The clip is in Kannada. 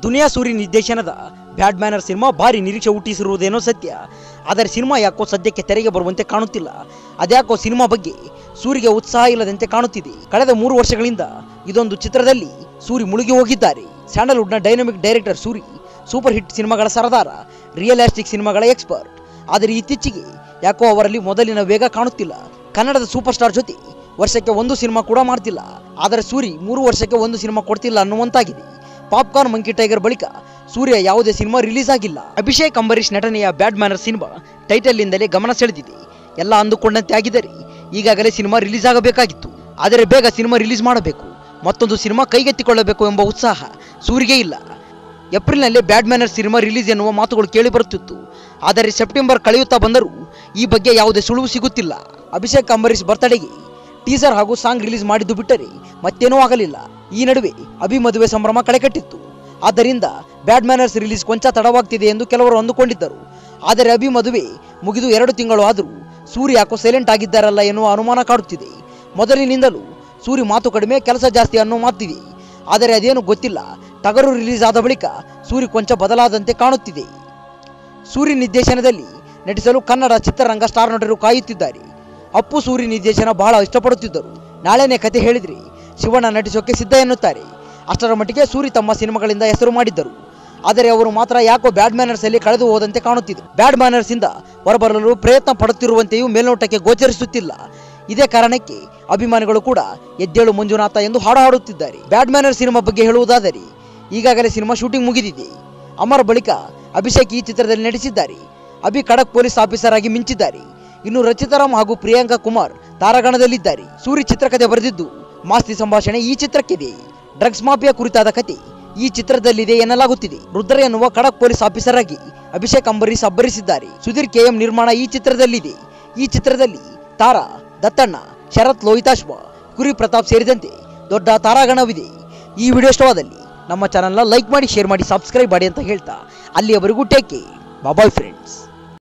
ಸುನಿಯಾ ಸೂರಿ ನಿರ್ದೇಶನದ ಬ್ಯಾಡ್ ಮ್ಯಾನರ್ ಸಿನಿಮಾ ಭಾರಿ ನಿರೀಕ್ಷೆ ಹುಟ್ಟಿಸಿರುವುದೇನೋ ಸತ್ಯ ಆದರೆ ಸಿನಿಮಾ ಯಾಕೋ ಸದ್ಯಕ್ಕೆ ತೆರೆಗೆ ಬರುವಂತೆ ಕಾಣುತ್ತಿಲ್ಲ ಅದ್ಯಾಕೋ ಸಿನಿಮಾ ಬಗ್ಗೆ ಸೂರಿಗೆ ಉತ್ಸಾಹ ಇಲ್ಲದಂತೆ ಕಾಣುತ್ತಿದೆ ಕಳೆದ ಮೂರು ವರ್ಷಗಳಿಂದ ಇದೊಂದು ಚಿತ್ರದಲ್ಲಿ ಸೂರಿ ಮುಳುಗಿ ಹೋಗಿದ್ದಾರೆ ಸ್ಯಾಂಡಲ್ವುಡ್ನ dynamic director Suri super hit ಸಿನಿಮಾಗಳ ಸರದಾರ ರಿಯಲಿಸ್ಟಿಕ್ ಸಿನಿಮಾಗಳ ಎಕ್ಸ್ಪರ್ಟ್ ಆದರೆ ಇತ್ತೀಚೆಗೆ ಯಾಕೋ ಅವರಲ್ಲಿ ಮೊದಲಿನ ವೇಗ ಕಾಣುತ್ತಿಲ್ಲ ಕನ್ನಡದ ಸೂಪರ್ ಸ್ಟಾರ್ ಜೊತೆ ವರ್ಷಕ್ಕೆ ಒಂದು ಸಿನಿಮಾ ಕೂಡ ಮಾಡ್ತಿಲ್ಲ ಆದರೆ ಸೂರಿ ಮೂರು ವರ್ಷಕ್ಕೆ ಒಂದು ಸಿನಿಮಾ ಕೊಡ್ತಿಲ್ಲ ಅನ್ನುವಂತಾಗಿದೆ ಪಾಪ್ಕಾರ್ನ್ ಮಂಕಿ ಟೈಗರ್ ಬಳಿಕ ಸೂರ್ಯ ಯಾವುದೇ ಸಿನಿಮಾ ರಿಲೀಸ್ ಆಗಿಲ್ಲ ಅಭಿಷೇಕ್ ಅಂಬರೀಷ್ ನಟನೆಯ ಬ್ಯಾಡ್ ಮ್ಯಾನರ್ ಸಿನಿಮಾ ಟೈಟಲ್ನಿಂದಲೇ ಗಮನ ಸೆಳೆದಿದೆ ಎಲ್ಲ ಅಂದುಕೊಂಡಂತೆ ಆಗಿದ್ದರೆ ಈಗಾಗಲೇ ಸಿನಿಮಾ ರಿಲೀಸ್ ಆಗಬೇಕಾಗಿತ್ತು ಆದರೆ ಬೇಗ ಸಿನಿಮಾ ರಿಲೀಸ್ ಮಾಡಬೇಕು ಮತ್ತೊಂದು ಸಿನಿಮಾ ಕೈಗೆತ್ತಿಕೊಳ್ಳಬೇಕು ಎಂಬ ಉತ್ಸಾಹ ಸೂರಿಗೆ ಇಲ್ಲ ಏಪ್ರಿಲ್ನಲ್ಲಿ ಬ್ಯಾಡ್ ಮ್ಯಾನರ್ ಸಿನಿಮಾ ರಿಲೀಸ್ ಎನ್ನುವ ಮಾತುಗಳು ಕೇಳಿ ಬರುತ್ತಿತ್ತು ಆದರೆ ಸೆಪ್ಟೆಂಬರ್ ಕಳೆಯುತ್ತಾ ಬಂದರೂ ಈ ಬಗ್ಗೆ ಯಾವುದೇ ಸುಳುವು ಸಿಗುತ್ತಿಲ್ಲ ಅಭಿಷೇಕ್ ಅಂಬರೀಷ್ ಬರ್ತಡೆಗೆ ಟೀಸರ್ ಹಾಗೂ ಸಾಂಗ್ ರಿಲೀಸ್ ಮಾಡಿದ್ದು ಬಿಟ್ಟರೆ ಮತ್ತೇನೂ ಆಗಲಿಲ್ಲ ಈ ನಡುವೆ ಅಭಿ ಮದುವೆ ಸಂಭ್ರಮ ಕಳೆಕಟ್ಟಿತ್ತು ಆದ್ದರಿಂದ ಬ್ಯಾಡ್ ಮ್ಯಾನರ್ಸ್ ರಿಲೀಸ್ ಕೊಂಚ ತಡವಾಗ್ತಿದೆ ಎಂದು ಕೆಲವರು ಅಂದುಕೊಂಡಿದ್ದರು ಆದರೆ ಅಭಿ ಮದುವೆ ಮುಗಿದು ಎರಡು ತಿಂಗಳು ಆದರೂ ಸೂರಿ ಯಾಕೋ ಸೈಲೆಂಟ್ ಆಗಿದ್ದಾರಲ್ಲ ಎನ್ನುವ ಅನುಮಾನ ಕಾಡುತ್ತಿದೆ ಮೊದಲಿನಿಂದಲೂ ಸೂರಿ ಮಾತು ಕಡಿಮೆ ಕೆಲಸ ಜಾಸ್ತಿ ಅನ್ನೋ ಮಾತಿದೆ ಆದರೆ ಅದೇನು ಗೊತ್ತಿಲ್ಲ ಟಗರು ರಿಲೀಸ್ ಆದ ಬಳಿಕ ಸೂರಿ ಕೊಂಚ ಬದಲಾದಂತೆ ಕಾಣುತ್ತಿದೆ ಸೂರಿ ನಿರ್ದೇಶನದಲ್ಲಿ ನಟಿಸಲು ಕನ್ನಡ ಚಿತ್ರರಂಗ ಸ್ಟಾರ್ ನಟರು ಕಾಯುತ್ತಿದ್ದಾರೆ ಅಪ್ಪು ಸೂರಿ ನಿರ್ದೇಶನ ಬಹಳ ಇಷ್ಟಪಡುತ್ತಿದ್ದರು ನಾಳೆನೇ ಕತೆ ಹೇಳಿದ್ರೆ ಶಿವಣ್ಣ ನಟಿಸೋಕೆ ಸಿದ್ಧ ಎನ್ನುತ್ತಾರೆ ಅಷ್ಟರ ಮಟ್ಟಿಗೆ ಸೂರಿ ತಮ್ಮ ಸಿನಿಮಾಗಳಿಂದ ಹೆಸರು ಮಾಡಿದ್ದರು ಆದರೆ ಅವರು ಮಾತ್ರ ಯಾಕೋ ಬ್ಯಾಡ್ ಮ್ಯಾನರ್ಸ್ ಅಲ್ಲಿ ಕಳೆದು ಹೋದಂತೆ ಕಾಣುತ್ತಿದೆ ಬ್ಯಾಡ್ ಮ್ಯಾನರ್ಸ್ ಇಂದ ಹೊರಬರಲು ಪ್ರಯತ್ನ ಪಡುತ್ತಿರುವಂತೆಯೂ ಮೇಲ್ನೋಟಕ್ಕೆ ಗೋಚರಿಸುತ್ತಿಲ್ಲ ಇದೇ ಕಾರಣಕ್ಕೆ ಅಭಿಮಾನಿಗಳು ಕೂಡ ಎದ್ದೇಳು ಮಂಜುನಾಥ ಎಂದು ಹಾಡು ಹಾಡುತ್ತಿದ್ದಾರೆ ಬ್ಯಾಡ್ ಮ್ಯಾನರ್ ಸಿನಿಮಾ ಬಗ್ಗೆ ಹೇಳುವುದಾದರೆ ಈಗಾಗಲೇ ಸಿನಿಮಾ ಶೂಟಿಂಗ್ ಮುಗಿದಿದೆ ಅಮರ್ ಬಳಿಕ ಅಭಿಷೇಕ್ ಈ ಚಿತ್ರದಲ್ಲಿ ನಟಿಸಿದ್ದಾರೆ ಅಭಿ ಖಡಕ್ ಪೊಲೀಸ್ ಆಫೀಸರ್ ಆಗಿ ಮಿಂಚಿದ್ದಾರೆ ಇನ್ನು ರಚಿತಾರಾಮ್ ಹಾಗೂ ಪ್ರಿಯಾಂಕಾ ಕುಮಾರ್ ತಾರಾಗಣದಲ್ಲಿದ್ದಾರೆ ಸೂರಿ ಚಿತ್ರಕಥೆ ಬರೆದಿದ್ದು ಮಾಸ್ತಿ ಸಂಭಾಷಣೆ ಈ ಚಿತ್ರಕ್ಕಿದೆ ಡ್ರಗ್ಸ್ ಮಾಫಿಯಾ ಕುರಿತಾದ ಕತೆ ಈ ಚಿತ್ರದಲ್ಲಿದೆ ಎನ್ನಲಾಗುತ್ತಿದೆ ರುದ್ರ ಎನ್ನುವ ಖಡಕ್ ಪೊಲೀಸ್ ಆಫೀಸರ್ ಆಗಿ ಅಭಿಷೇಕ್ ಅಂಬರೀಶ್ ಅಬ್ಬರಿಸಿದ್ದಾರೆ ಸುಧೀರ್ ಕೆಎಂ ನಿರ್ಮಾಣ ಈ ಚಿತ್ರದಲ್ಲಿದೆ ಈ ಚಿತ್ರದಲ್ಲಿ ತಾರಾ ದತ್ತಣ್ಣ ಶರತ್ ಲೋಹಿತಾಶ್ವ ಕುರಿ ಪ್ರತಾಪ್ ಸೇರಿದಂತೆ ದೊಡ್ಡ ತಾರಾಗಣವಿದೆ ಈ ವಿಡಿಯೋ ಇಷ್ಟವಾದಲ್ಲಿ ನಮ್ಮ ಚಾನಲ್ನ ಲೈಕ್ ಮಾಡಿ ಶೇರ್ ಮಾಡಿ ಸಬ್ಸ್ಕ್ರೈಬ್ ಮಾಡಿ ಅಂತ ಹೇಳ್ತಾ ಅಲ್ಲಿಯವರೆಗೂ ಟೇಕ್ ಕೇರ್ ಬಾಯ್ ಫ್ರೆಂಡ್ಸ್